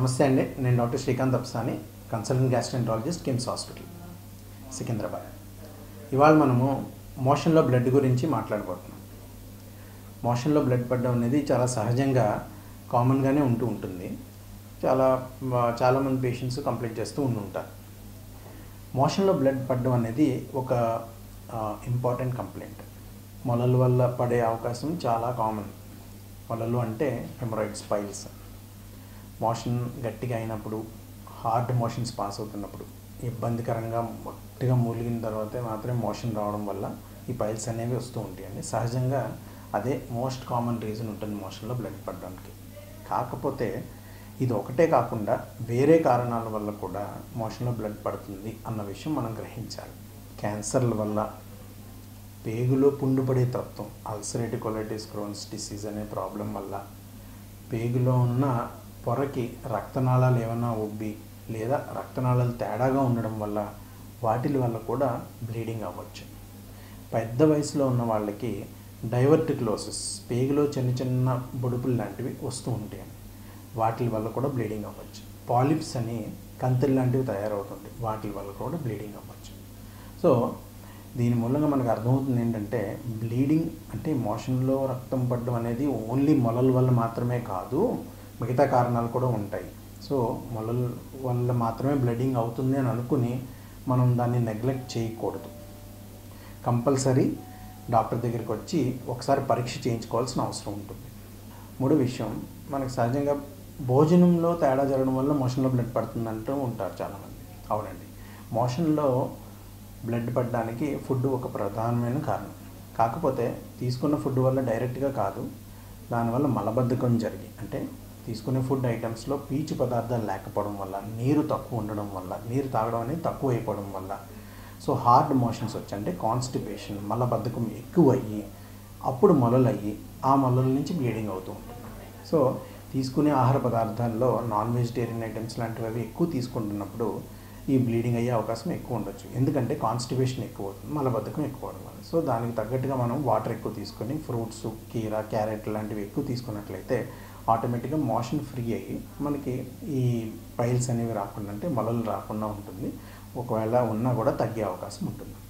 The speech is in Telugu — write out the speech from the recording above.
నమస్తే అండి నేను doctor Srikanth Apsani consultant gastroenterologist KIMS hospital Secunderabad ఇవాళ మనము మోషన్లో బ్లడ్ గురించి మాట్లాడబోతున్నాం మోషన్లో బ్లడ్ పడడం అనేది చాలా సహజంగా కామన్గానే ఉంటూ ఉంటుంది చాలా చాలామంది పేషెంట్స్ కంప్లైంట్ చేస్తూ ఉండి ఉంటారు మోషన్లో బ్లడ్ పడడం అనేది ఒక ఇంపార్టెంట్ కంప్లైంట్ మొలల వల్ల పడే అవకాశం చాలా కామన్ మొలలు అంటే హెమరాయిడ్స్ పైల్స్ మోషన్ గట్టిగా అయినప్పుడు హార్డ్ మోషన్స్ పాస్ అవుతున్నప్పుడు ఇబ్బందికరంగా గట్టిగా మూలిగిన తర్వాతే మాత్రమే మోషన్ రావడం వల్ల ఈ పైల్స్ అనేవి వస్తూ ఉంటాయండి సహజంగా అదే మోస్ట్ కామన్ రీజన్ ఉంటుంది మోషన్లో బ్లడ్ పడడానికి కాకపోతే ఇది ఒకటే కాకుండా వేరే కారణాల వల్ల కూడా మోషన్లో బ్లడ్ పడుతుంది అన్న విషయం మనం గ్రహించాలి క్యాన్సర్ల వల్ల పేగులో పుండుపడే తత్వం అల్సరేటివ్ కొలైటిస్ క్రోన్స్ డిసీజ్ అనే ప్రాబ్లం వల్ల పేగులో ఉన్న పొరకి రక్తనాళాలు ఏమైనా ఉబ్బి లేదా రక్తనాళాలు తేడాగా ఉండడం వల్ల వాటి వల్ల కూడా బ్లీడింగ్ అవ్వచ్చు పెద్ద వయసులో ఉన్న వాళ్ళకి డైవర్టిక్లోసిస్ పేగులో చిన్న చిన్న బొడుపులు లాంటివి వస్తూ ఉంటాయి వాటి వల్ల కూడా బ్లీడింగ్ అవ్వచ్చు పాలిప్స్ అని కంతులు లాంటివి తయారవుతుంటాయి వాటి వల్ల కూడా బ్లీడింగ్ అవ్వచ్చు సో దీని మూలంగా మనకు అర్థమవుతుంది ఏంటంటే బ్లీడింగ్ అంటే మోషన్లో రక్తం పడడం అనేది ఓన్లీ మొలల వల్ల మాత్రమే కాదు మిగతా కారణాలు కూడా ఉంటాయి సో మొలల వల్ల మాత్రమే బ్లడింగ్ అవుతుంది అని అనుకుని మనం దాన్ని నెగ్లెక్ట్ చేయకూడదు కంపల్సరీ డాక్టర్ దగ్గరికి వచ్చి ఒకసారి పరీక్ష చేయించుకోవాల్సిన అవసరం ఉంటుంది మూడో విషయం మనకు సహజంగా భోజనంలో తేడా జరగడం వల్ల మోషన్లో బ్లడ్ పడుతుందంటూ ఉంటారు చాలామంది అవునండి మోషన్లో బ్లడ్ పడడానికి ఫుడ్ ఒక ప్రధానమైన కారణం కాకపోతే తీసుకున్న ఫుడ్ వల్ల డైరెక్ట్గా కాదు దానివల్ల మలబద్ధకం జరిగి అంటే తీసుకునే ఫుడ్ ఐటమ్స్లో పీచు పదార్థాలు లేకపోవడం వల్ల నీరు తక్కువ ఉండడం వల్ల నీరు తాగడం అనేది తక్కువ అయిపోవడం వల్ల సో హార్డ్ మోషన్స్ వచ్చి అంటే కాన్స్టిపేషన్ మలబద్ధకం ఎక్కువ అయ్యి అప్పుడు మొలలు అయ్యి ఆ మొలల నుంచి బ్లీడింగ్ అవుతూ ఉంటుంది సో తీసుకునే ఆహార పదార్థాల్లో నాన్ వెజిటేరియన్ ఐటమ్స్ లాంటివి అవి ఎక్కువ తీసుకుంటున్నప్పుడు ఈ బ్లీడింగ్ అయ్యే అవకాశం ఎక్కువ ఉండొచ్చు ఎందుకంటే కాన్స్టిపేషన్ ఎక్కువ అవుతుంది మలబద్ధకం ఎక్కువ అవడం వల్ల సో దానికి తగ్గట్టుగా మనం వాటర్ ఎక్కువ తీసుకొని ఫ్రూట్స్ కీర క్యారెట్ లాంటివి ఎక్కువ తీసుకున్నట్లయితే ఆటోమేటిక్గా మోషన్ ఫ్రీ అయ్యి మనకి ఈ పైల్స్ అనేవి రాకుండా అంటే మొలలు రాకుండా ఉంటుంది ఒకవేళ ఉన్నా కూడా తగ్గే అవకాశం ఉంటుంది